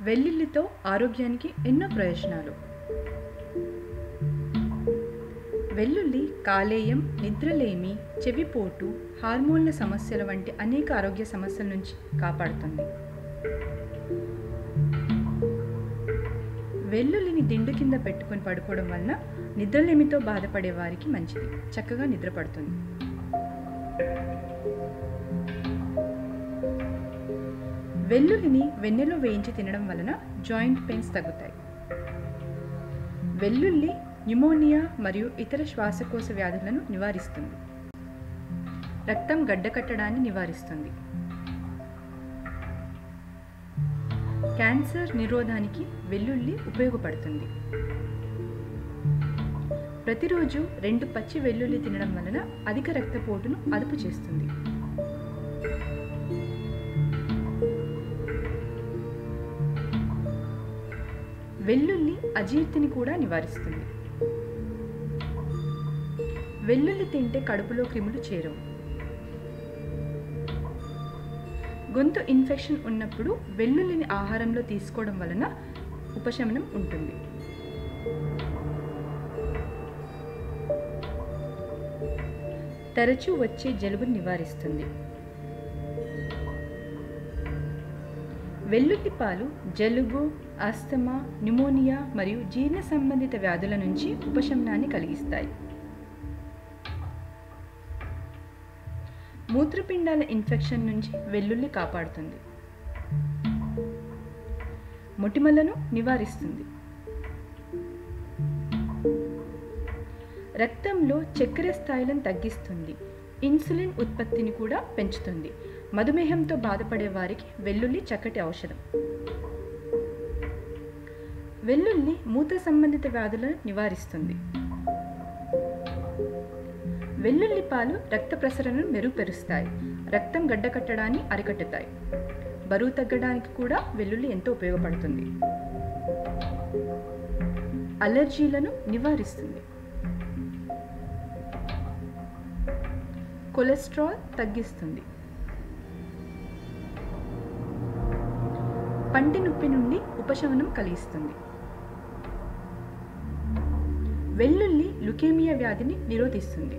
వెల్లుల్లితో ఆరోగ్యానికి ఎన్నో ప్రయోజనాలు వెల్లుల్లి కాలేయం నిద్రలేమి చెవిపోటు హార్మోన్ల సమస్యల వంటి అనేక ఆరోగ్య సమస్యల నుంచి కాపాడుతుంది వెల్లుల్లిని దిండు కింద పెట్టుకొని పడుకోవడం వలన నిద్రలేమితో బాధపడే వారికి మంచిది చక్కగా నిద్ర పడుతుంది వెల్లుల్లిని వెన్నెలో వేయించి తినడం వలన జాయింట్ పెయిన్స్ తగ్గుతాయి వెల్లుల్లి న్యూమోనియా మరియు ఇతర శ్వాసకోశ వ్యాధులను నివారిస్తుంది రక్తం గడ్డకట్టడాన్ని నివారిస్తుంది క్యాన్సర్ నిరోధానికి వెల్లుల్లి ఉపయోగపడుతుంది ప్రతిరోజు రెండు పచ్చి వెల్లుల్లి తినడం వలన అధిక రక్తపోటును అదుపు చేస్తుంది వెల్లుల్లి అజీర్తిని కూడా నివారిస్తుంది వెల్లుల్లి తింటే కడుపులో క్రిములు చేరవు గొంతు ఇన్ఫెక్షన్ ఉన్నప్పుడు వెల్లుల్లిని ఆహారంలో తీసుకోవడం వలన ఉపశమనం ఉంటుంది తరచూ వచ్చే జలుబును నివారిస్తుంది వెల్లుల్లి పాలు జలుబు ఆస్తమా న్యూమోనియా మరియు జీర్ణ సంబంధిత వ్యాధుల నుంచి ఉపశమనాన్ని కలిగిస్తాయి మూత్రపిండాల ఇన్ఫెక్షన్ నుంచి వెల్లుల్లి కాపాడుతుంది మొటిమలను నివారిస్తుంది రక్తంలో చక్కెర స్థాయిలను తగ్గిస్తుంది ఇన్సులిన్ ఉత్పత్తిని కూడా పెంచుతుంది మధుమేహంతో బాధపడే వారికి వెల్లుల్లి చక్కటి ఔషధం వెల్లుల్లి మూత్ర సంబంధిత వ్యాధులను నివారిస్తుంది వెల్లుల్లి పాలు రక్త ప్రసరణను మెరుగుపరుస్తాయి రక్తం గడ్డకట్టడాన్ని అరికట్టుతాయి బరువు తగ్గడానికి కూడా వెల్లుల్లి ఎంతో ఉపయోగపడుతుంది అలర్జీలను నివారిస్తుంది కొలెస్ట్రాల్ తగ్గిస్తుంది పంటి నొప్పి నుండి ఉపశమనం కలిగిస్తుంది వెల్లుల్లి లుకేమియా వ్యాధిని నిరోధిస్తుంది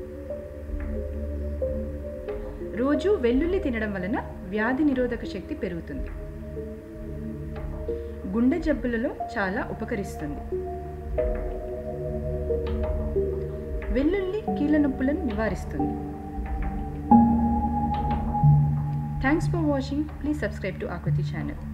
రోజు వెల్లుల్లి తినడం వలన వ్యాధి నిరోధక శక్తి పెరుగుతుంది గుండె జబ్బులలో చాలా ఉపకరిస్తుంది వెల్లుల్లి కీళ్ళ నొప్పులను నివారిస్తుంది thanks for watching please subscribe to Aakruthi channel